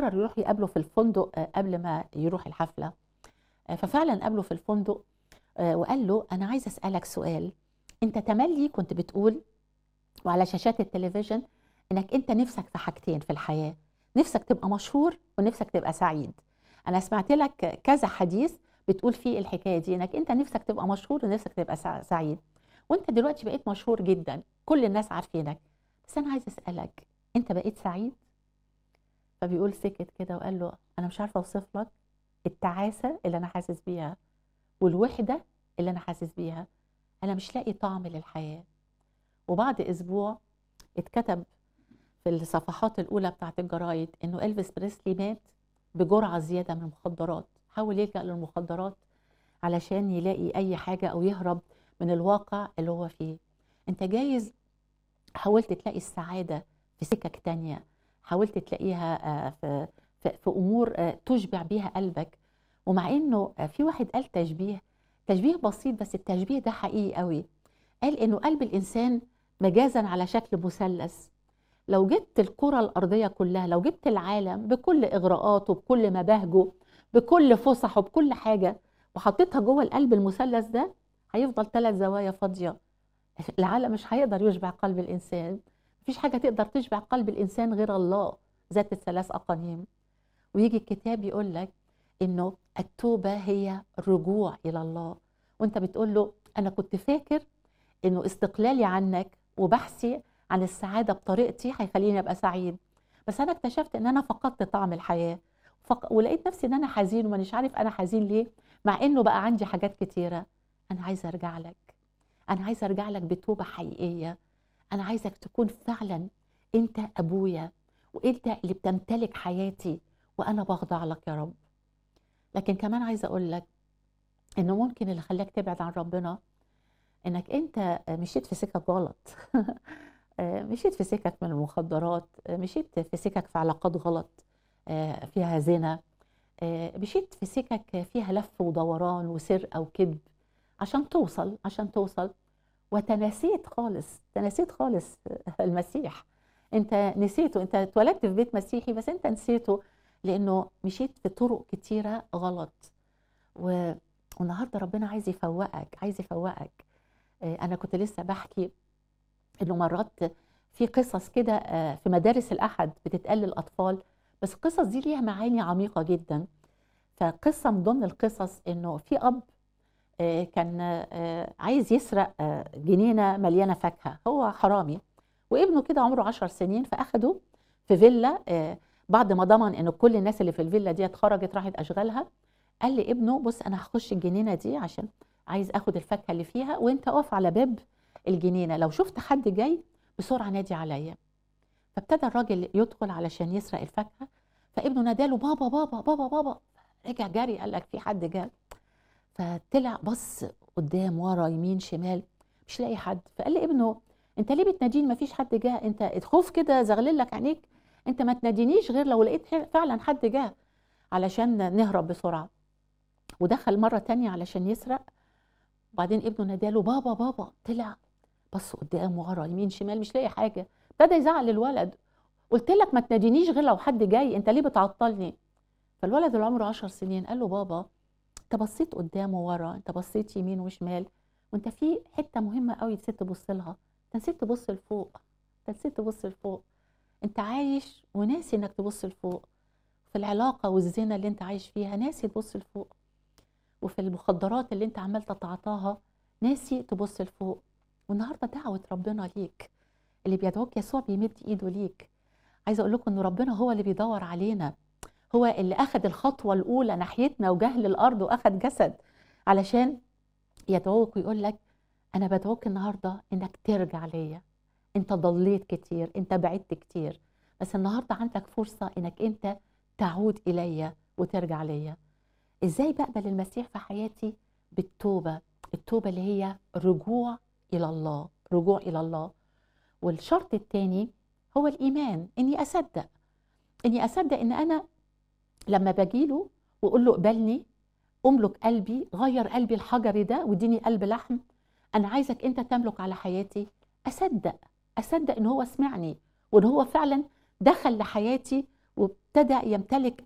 قرر يروح يقابله في الفندق آه، قبل ما يروح الحفلة آه، ففعلا قابله في الفندق آه، وقال له أنا عايز أسألك سؤال أنت تملي كنت بتقول وعلى شاشات التلفزيون إنك أنت نفسك في حاجتين في الحياة نفسك تبقى مشهور ونفسك تبقى سعيد أنا سمعت لك كذا حديث بتقول فيه الحكاية دي إنك أنت نفسك تبقى مشهور ونفسك تبقى سع- سعيد وأنت دلوقتي بقيت مشهور جدا كل الناس عارفينك بس أنا عايز أسألك أنت بقيت سعيد؟ فبيقول سكت كده وقال له انا مش عارفه اوصف لك التعاسه اللي انا حاسس بيها والوحده اللي انا حاسس بيها انا مش لاقي طعم للحياه وبعد اسبوع اتكتب في الصفحات الاولى بتاعت الجرايد انه الفيس بريسلي مات بجرعه زياده من المخدرات حاول يلجا للمخدرات علشان يلاقي اي حاجه او يهرب من الواقع اللي هو فيه انت جايز حاولت تلاقي السعاده في سكك تانية حاولت تلاقيها آه، في في في امور آه، تشبع بيها قلبك ومع انه آه، في واحد قال تشبيه تشبيه بسيط بس التشبيه ده حقيقي قوي قال انه قلب الانسان مجازا على شكل مثلث لو جبت الكرة الأرضية كلها لو جبت العالم بكل إغراءاته بكل مباهجه بكل فسحه بكل حاجة وحطيتها جوه القلب المثلث ده هيفضل ثلاث زوايا فاضية العالم مش هيقدر يشبع قلب الإنسان مفيش حاجة تقدر تشبع قلب الإنسان غير الله ذات الثلاث أقانيم ويجي الكتاب يقول لك إنه التوبة هي الرجوع إلى الله وأنت بتقول له أنا كنت فاكر إنه استقلالي عنك وبحثي عن السعادة بطريقتي هيخليني أبقى سعيد بس أنا اكتشفت إن أنا فقدت طعم الحياة فق... ولقيت نفسي إن أنا حزين ومانيش عارف أنا حزين ليه مع إنه بقى عندي حاجات كتيرة أنا عايزة أرجع لك أنا عايزة أرجع لك بتوبة حقيقية أنا عايزك تكون فعلا أنت أبويا وأنت اللي بتمتلك حياتي وأنا بخضع لك يا رب لكن كمان عايزة أقول لك إنه ممكن اللي خلاك تبعد عن ربنا إنك أنت مشيت في سكك غلط مشيت في سكك من المخدرات مشيت في سكك في علاقات غلط فيها زنا مشيت في سكك فيها لف ودوران وسرقة وكذب عشان توصل عشان توصل وتناسيت خالص تناسيت خالص المسيح انت نسيته انت اتولدت في بيت مسيحي بس انت نسيته لانه مشيت في طرق كتيره غلط و... والنهارده ربنا عايز يفوقك عايز يفوقك انا كنت لسه بحكي انه مرات في قصص كده في مدارس الاحد بتتقال للاطفال بس القصص دي ليها معاني عميقه جدا فقصه من ضمن القصص انه في اب كان عايز يسرق جنينه مليانه فاكهه هو حرامي وابنه كده عمره عشر سنين فاخده في فيلا بعد ما ضمن ان كل الناس اللي في الفيلا دي خرجت راحت اشغالها قال لابنه بص انا هخش الجنينه دي عشان عايز اخد الفاكهه اللي فيها وانت اقف على باب الجنينه لو شفت حد جاي بسرعه نادي عليا فابتدى الراجل يدخل علشان يسرق الفاكهه فابنه ناداله بابا بابا بابا بابا رجع جري قال لك في حد جاي فطلع بص قدام ورا يمين شمال مش لاقي حد فقال لابنه انت ليه بتناديني ما فيش حد جه انت الخوف كده زغلل لك عينيك انت ما تنادينيش غير لو لقيت فعلا حد جه علشان نهرب بسرعه ودخل مره تانية علشان يسرق وبعدين ابنه ناداله بابا بابا طلع بص قدام ورا يمين شمال مش لاقي حاجه ابتدى يزعل الولد قلت لك ما تنادينيش غير لو حد جاي انت ليه بتعطلني فالولد اللي عمره 10 سنين قال له بابا انت بصيت قدام وورا انت بصيت يمين وشمال وانت في حته مهمه قوي نسيت تبص لها انت نسيت تبص لفوق انت نسيت تبص لفوق انت عايش وناسي انك تبص لفوق في العلاقه والزنا اللي انت عايش فيها ناسي تبص لفوق وفي المخدرات اللي انت عمال تتعاطاها ناسي تبص لفوق والنهارده دعوه ربنا ليك اللي بيدعوك يسوع بيمد ايده ليك عايزه اقول لكم ان ربنا هو اللي بيدور علينا هو اللي اخذ الخطوه الاولى ناحيتنا وجهل الارض واخذ جسد علشان يدعوك ويقول لك انا بدعوك النهارده انك ترجع ليا انت ضليت كتير انت بعدت كتير بس النهارده عندك فرصه انك انت تعود الي وترجع ليا ازاي بقبل المسيح في حياتي بالتوبه التوبه اللي هي رجوع الى الله رجوع الى الله والشرط الثاني هو الايمان اني اصدق اني اصدق ان انا لما باجيله واقول له اقبلني املك قلبي غير قلبي الحجري ده واديني قلب لحم انا عايزك انت تملك على حياتي اصدق اصدق ان هو سمعني وان هو فعلا دخل لحياتي وابتدى يمتلك